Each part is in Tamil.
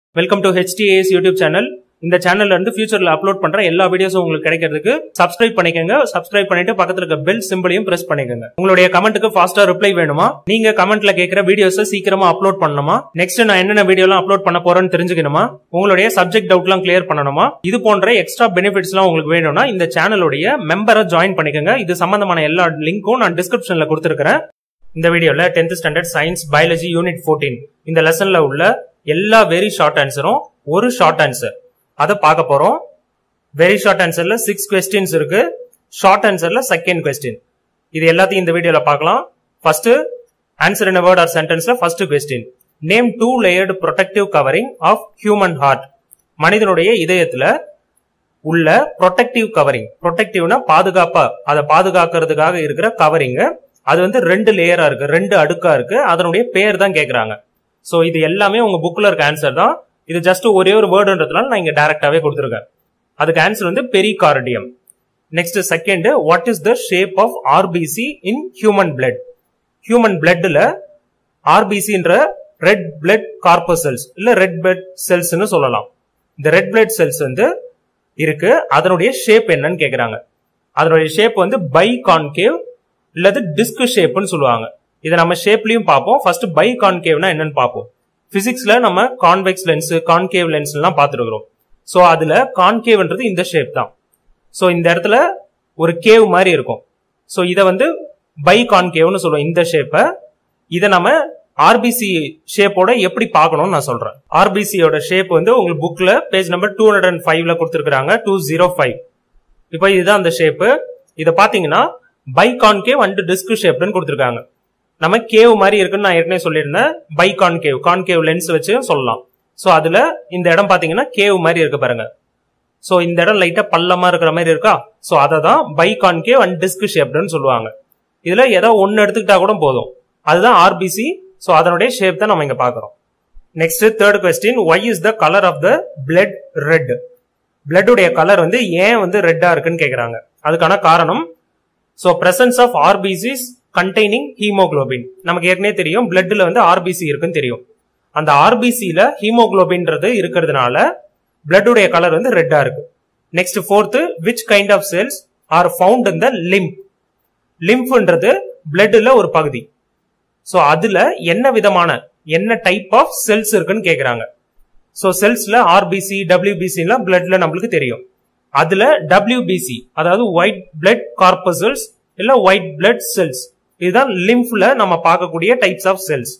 welcome to HDAS YouTube channel இந்த சேனல்ல இருந்து ஃபியூச்சர்ல அப்லோட் பண்ற எல்லா வீடியோஸும் உங்களுக்கு கிடைக்கிறதுக்கு சப்ஸ்கிரைப் பண்ணிக்கோங்க சப்ஸ்கிரைப் பண்ணிட்டு பக்கத்துல இருக்க பெல் சிம்பிளையும் பிரஸ் பண்ணிக்கோங்க உங்களுடைய கமெண்ட்டுக்கு ஃபாஸ்டா ரிப்ளை வேணுமா நீங்க கமெண்ட்ல கேட்கிற வீடியோஸ் சீக்கிரமா அப்லோட் பண்ணணுமா நெக்ஸ்ட் நான் என்னென்ன வீடியோலாம் அப்லோட் பண்ண போறேன்னு தெரிஞ்சுக்கணுமா உங்களுடைய சப்ஜெக்ட் டவுட்லாம் கிளியர் பண்ணணுமா இது போன்ற எக்ஸ்ட்ரா பெனிஃபிட்ஸ்லாம் உங்களுக்கு வேணும்னா இந்த சேனலுடைய மெம்பரை ஜாயின் பண்ணிக்கோங்க இது சம்பந்தமான எல்லா லிங்க்கும் நான் டிஸ்கிரிப்ஷன்ல கொடுத்துருக்கேன் இந்த வீடியோல 10th standard science biology unit 14 இந்த லெசன்ல உள்ள எல்லா வெரி ஷார்ட் ஆன்சரும் ஒரு ஷார்ட் ஆன்சர் அதை பார்க்க போறோம் வெரி ஷார்ட் ஆன்சர்ல சிக்ஸ் கொஸ்டின்ஸ் இருக்கு ஷார்ட் ஆன்சர்ல செகண்ட் கொஸ்டின் இது எல்லாத்தையும் இந்த வீடியோல பார்க்கலாம் first answer in word or சென்டென்ஸ்ல first question name two layered protective covering of human heart மனிதனுடைய இதயத்துல உள்ள ப்ரொடெக்டிவ் கவரிங் ப்ரொடெக்டிவ்னா பாதுகாப்பா அதை பாதுகாக்கிறதுக்காக இருக்கிற கவரிங் அது வந்து ரெண்டு லேயரா இருக்கு ரெண்டு அடுக்கா இருக்கு அதனுடைய பேர் தான் கேக்குறாங்க சோ இது எல்லாமே உங்க புக்ல இருக்க ஆன்சர் தான் இது ஜஸ்ட் ஒரே ஒரு வேர்டுன்றதுனால நான் இங்க டைரக்டாவே கொடுத்துருக்கேன் அதுக்கு ஆன்சர் வந்து pericardium next second what is the shape of RBC in human blood human பிளட்ல ஆர்பிசின்ற ரெட் பிளட் கார்பசெல்ஸ் இல்ல ரெட் பிளட் செல்ஸ்னு சொல்லலாம் இந்த ரெட் பிளட் செல்ஸ் வந்து இருக்கு அதனுடைய ஷேப் என்னன்னு கேக்குறாங்க அதனுடைய ஷேப் வந்து பை கான்கேவ் இல்லது டிஸ்க் ஷேப்னு சொல்லுவாங்க இதை நம்ம ஷேப்லயும் பார்ப்போம் ஃபர்ஸ்ட் பை கான்கேவ்னா என்னன்னு பார்ப்போம் பிசிக்ஸ்ல நம்ம கான்வெக்ஸ் லென்ஸ் கான்கேவ் லென்ஸ் எல்லாம் பார்த்துருக்கிறோம் ஸோ அதுல கான்கேவ்ன்றது இந்த ஷேப் தான் ஸோ இந்த இடத்துல ஒரு கேவ் மாதிரி இருக்கும் ஸோ இதை வந்து பை கான்கேவ்னு சொல்லுவோம் இந்த ஷேப்பை இதை நம்ம ஆர்பிசி ஷேப்போட எப்படி பார்க்கணும்னு நான் சொல்றேன் ஆர்பிசியோட ஷேப் வந்து உங்களுக்கு புக்ல page number two hundred and ஃபைவ்ல கொடுத்துருக்காங்க டூ ஜீரோ ஃபைவ் இப்போ இதுதான் அந்த ஷேப்பு இதை பாத்தீங்கன்னா பை கான்கேவ் அண்ட் டிஸ்க் ஷேப்னு கொடுத்துருக்காங்க நம்ம கேவ் மாதிரி இருக்குன்னு நான் ஏற்கனவே சொல்லியிருந்தேன் பை கான்கேவ் கான்கேவ் லென்ஸ் வச்சு சொல்லலாம் ஸோ அதுல இந்த இடம் பாத்தீங்கன்னா கேவ் மாதிரி இருக்கு பாருங்க ஸோ இந்த இடம் லைட்டா பள்ளமா இருக்கிற மாதிரி இருக்கா ஸோ அதை தான் பை கான்கேவ் அண்ட் டிஸ்க் ஷேப்னு சொல்லுவாங்க இதுல ஏதோ ஒன்னு எடுத்துக்கிட்டா கூட போதும் அதுதான் ஆர்பிசி ஸோ அதனுடைய ஷேப் தான் நம்ம இங்க பாக்குறோம் next third question why is the colour of the blood red பிளட்டுடைய கலர் வந்து ஏன் வந்து ரெட்டா இருக்குன்னு கேக்குறாங்க அதுக்கான காரணம் so presence of RBCs containing haemoglobin நமக்கு ஏற்கனவே தெரியும் பிளட்ல வந்து ஆர்பிசி இருக்குன்னு தெரியும் அந்த ஆர்பிசியில ஹீமோகுளோபின்றது இருக்கிறதுனால பிளட்டுடைய கலர் வந்து ரெட்டா இருக்கு next fourth which kind of cells are found in the lymph லிம்ப்ன்றது பிளட்ல ஒரு பகுதி ஸோ அதுல என்ன விதமான என்ன டைப் ஆஃப் செல்ஸ் இருக்குன்னு கேக்குறாங்க ஸோ செல்ஸ்ல ஆர்பிசி டபிள்யூபிசிலாம் பிளட்ல நம்மளுக்கு தெரியும் அதுல டபிள்யூபிசி அதாவது ஒயிட் பிளட் கார்பசல்ஸ் இல்ல ஒயிட் பிளட் செல்ஸ் இதுதான் லிம்ஃப்ல நம்ம பார்க்கக்கூடிய types of cells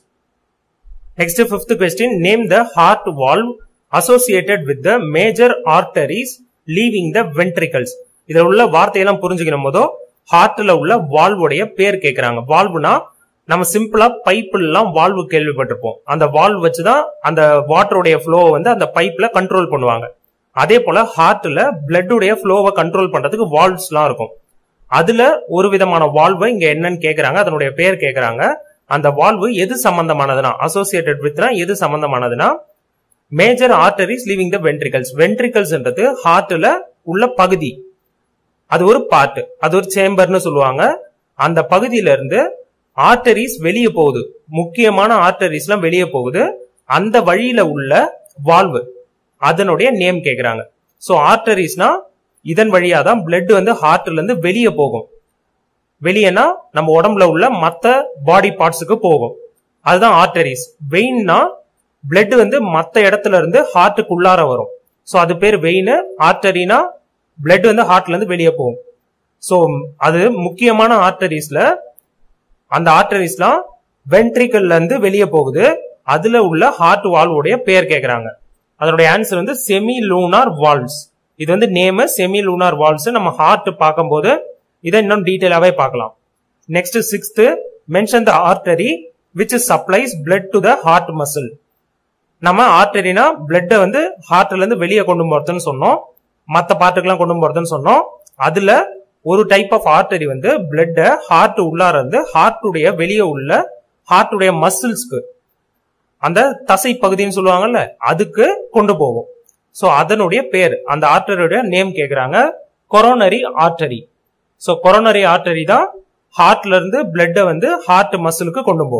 next fifth question name the heart valve associated with the major arteries leaving the ventricles இதுல உள்ள வார்த்தையெல்லாம் புரிஞ்சுக்கணும் போதோ ஹார்ட்ல உள்ள வால்வுடைய பேர் கேட்கறாங்க வால்வுனா நம்ம சிம்பிளா பைப்ல எல்லாம் வால்வு கேள்விப்பட்டிருப்போம் அந்த வால்வ் வச்சுதான் அந்த வாட்டருடைய ஃப்ளோ வந்து அந்த பைப்ல கண்ட்ரோல் பண்ணுவாங்க அதே போல ஹார்ட்ல பிளட்டுடைய ஃப்ளோவை கண்ட்ரோல் பண்றதுக்கு வால்வ்ஸ் எல்லாம் இருக்கும் அதுல ஒரு விதமான வால்வு இங்க என்னன்னு கேக்குறாங்க அதனுடைய பேர் கேக்குறாங்க அந்த வால்வு எது சம்பந்தமானதுன்னா அசோசியேட்டட் வித்னா எது சம்பந்தமானதுன்னா major arteries leaving the ventricles வென்ட்ரிகல்ஸ்ன்றது ஹார்ட்ல உள்ள பகுதி அது ஒரு பார்ட் அது ஒரு சேம்பர்னு சொல்லுவாங்க அந்த பகுதியில இருந்து ஆர்டரிஸ் வெளியே போகுது முக்கியமான ஆர்டரிஸ் எல்லாம் வெளியே போகுது அந்த வழியில உள்ள வால்வு அதனுடைய நேம் கேக்குறாங்க சோ ஆர்டரிஸ்னா இதன் வழியா தான் பிளட் வந்து ஹார்ட்ல இருந்து வெளியே போகும் வெளியேனா நம்ம உடம்புல உள்ள மத்த பாடி பார்ட்ஸுக்கு போகும் அதுதான் ஆர்டரிஸ் வெயின்னா பிளட் வந்து மத்த இடத்துல இருந்து ஹார்ட்டுக்கு உள்ளார வரும் சோ அது பேர் வெயின் ஆர்டரினா பிளட் வந்து ஹார்ட்ல இருந்து வெளியே போகும் சோ அது முக்கியமான ஆர்டரிஸ்ல அந்த ஆர்டரிஸ்லாம் வென்ட்ரிக்கல்ல இருந்து வெளியே போகுது அதுல உள்ள ஹார்ட் வால்வுடைய பேர் கேக்குறாங்க அதனுடைய ஆன்சர் வந்து செமி லூனார் வால்வ்ஸ் இது வந்து நேம் செமி லூனார் வால்வ்ஸ் நம்ம ஹார்ட் பார்க்கும்போது இதை இன்னும் டீட்டெயிலாவே பார்க்கலாம் next sixth mention the artery which supplies blood to the heart muscle நம்ம ஆர்டரினா பிளட்டை வந்து ஹார்ட்ல இருந்து வெளியே கொண்டு போறதுன்னு சொன்னோம் மற்ற பார்ட்டுக்கெல்லாம் கொண்டு போறதுன்னு சொன்னோம் அதுல ஒரு டைப் ஆஃப் ஆர்டரி வந்து பிளட்டை ஹார்ட் உள்ளார இருந்து ஹார்ட்டுடைய வெளியே உள்ள ஹார்ட்டுடைய மசில்ஸ்க்கு அந்த தசை பகுதின்னு சொல்லுவாங்கல்ல அதுக்கு கொண்டு போகும் ஸோ அதனுடைய பேர் அந்த ஆர்டரியோட நேம் கேட்குறாங்க coronary artery so coronary artery தான் ஹார்ட்ல இருந்து பிளட்டை வந்து ஹார்ட் மசிலுக்கு கொண்டு போகும்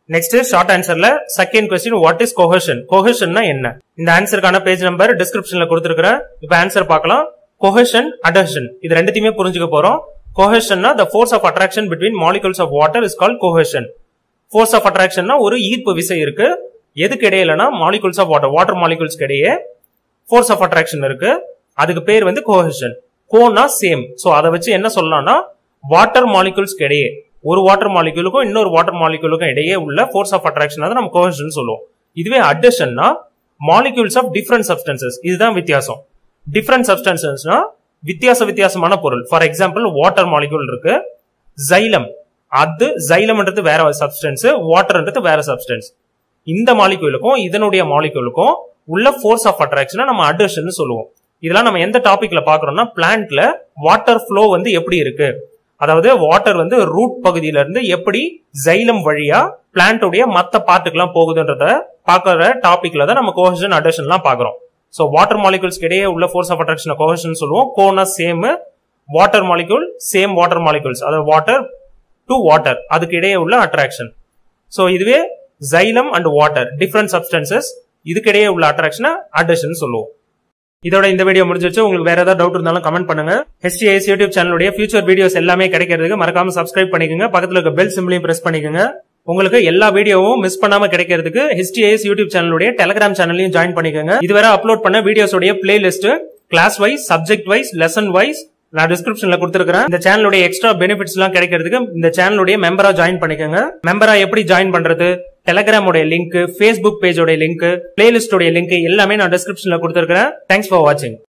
நெக்ஸ்ட் ஷார்ட் ஆன்சர்ல second question what is cohesion கோஹஷன்னா என்ன இந்த ஆன்சருக்கான பேஜ் நம்பர் டிஸ்கிரிப்ஷன்ல கொடுத்துருக்கிறேன் இப்ப ஆன்சர் பார்க்கலாம் கோஹஷன் அடர்ஷன் இது ரெண்டுத்தையுமே புரிஞ்சுக்க போறோம் கோஹஷன்னா the force of attraction between molecules of water is call cohesion force of அட்ராக்ஷன்னா ஒரு ஈர்ப்பு விசை இருக்கு எதுக்கு இடையிலனா மாலிகூல்ஸ் ஆஃப் வாட்டர் வாட்டர் மாலிகூல்ஸ்க்கு இடையே ஃபோர்ஸ் ஆஃப் அட்ராக்ஷன் இருக்கு அதுக்கு பேர் வந்து கோஹஷன் கோனா சேம் சோ அதை வச்சு என்ன சொல்லலாம்னா வாட்டர் மாலிகூல்ஸ்க்கு இடையே ஒரு வாட்டர் மாலிகூலுக்கும் இன்னொரு வாட்டர் மாலிகூலுக்கும் இடையே உள்ள ஃபோர்ஸ் ஆஃப் அட்ராக்ஷன் தான் நம்ம கோஹஷன் சொல்லுவோம் இதுவே அட்டஷன்னா மாலிகூல்ஸ் ஆஃப் டிஃபரண்ட் சப்ஸ்டன்சஸ் இதுதான் வித்தியாசம் டிஃபரண்ட் சப்ஸ்டன்சஸ்னா வித்தியாச வித்தியாசமான பொருள் ஃபார் எக்ஸாம்பிள் வாட்டர் மாலிகூல் இருக்கு ஜைலம் அது ஜைலம்ன்றது வேற சப்ஸ்டன்ஸ் வாட்டர்ன்றது வேற சப்ஸ்டன்ஸ் இந்த மாலிகூலுக்கும் இதனுடைய மாலிகூலுக்கும் உள்ள ஃபோர்ஸ் ஆஃப் அட்ராக்ஷனை நம்ம அடர்ஷன் சொல்லுவோம் இதெல்லாம் நம்ம எந்த டாபிக்ல பாக்குறோம்னா பிளான்ட்ல வாட்டர் ஃப்ளோ வந்து எப்படி இருக்கு அதாவது வாட்டர் வந்து ரூட் பகுதியில இருந்து எப்படி ஜைலம் வழியா பிளான்டோடைய மத்த பார்ட்டுக்கெல்லாம் போகுதுன்றத பாக்குற டாபிக்ல தான் நம்ம கோஹஷன் அடர்ஷன்லாம் பாக்குறோம் ஸோ வாட்டர் மாலிகூல்ஸ்க்கு இடையே உள்ள ஃபோர்ஸ் ஆஃப் அட்ராக்ஷன் கோஹஷன் சொல்லுவோம் கோனா same water molecule same water molecules அதாவது வாட்டர் டு வாட்டர் அதுக்கு இடையே உள்ள அட்ராக்ஷன் ஸோ இதுவே xylem and water different substances இதுக்கிடையே உள்ள அட்ராக்ஷனை அடர்ஷன் சொல்லுவோம் இதோட இந்த வீடியோ முடிஞ்சிருச்சு உங்களுக்கு வேற ஏதாவது டவுட் இருந்தாலும் கமெண்ட் பண்ணுங்க ஹெச்டிஐஸ் யூடியூப் சேனலுடைய ஃபியூச்சர் வீடியோஸ் எல்லாமே கிடைக்கிறதுக்கு மறக்காம சப்ஸ்கிரைப் பண்ணிக்கோங்க பக்கத்துல இருக்க பெல் சிம்பிளையும் பிரஸ் பண்ணிக்கோங்க உங்களுக்கு எல்லா வீடியோவும் மிஸ் பண்ணாம கிடைக்கிறதுக்கு ஹெச்டிஐஎஸ் யூடியூப் சேனலுடைய டெலிகிராம் சேனலையும் ஜாயின் பண்ணிக்கோங்க இதுவரை அப்லோட் பண்ண வீடியோஸோடைய playlist class wise subject wise lesson wise நான் டிஸ்கிரிப்ஷன்ல கொடுத்துருக்கேன் இந்த சேனலுடைய எக்ஸ்ட்ரா பெனிஃபிட்ஸ் எல்லாம் கிடைக்கிறதுக்கு இந்த சேனலுடைய மெம்பரா ஜாயின் பண்ணிக்கோங்க மெம்பரா எப்படி ஜாயின் பண்றது டெலகிராமோட லிங்க் ஃபேஸ்புக் பேஜோட லிங்க் பிளேலிஸ்டோட லிங்க் எல்லாமே நான் டிஸ்கிரிப்ஷன்ல கொடுத்துருக்கேன் தேங்க்ஸ் ஃபார் வாட்சிங்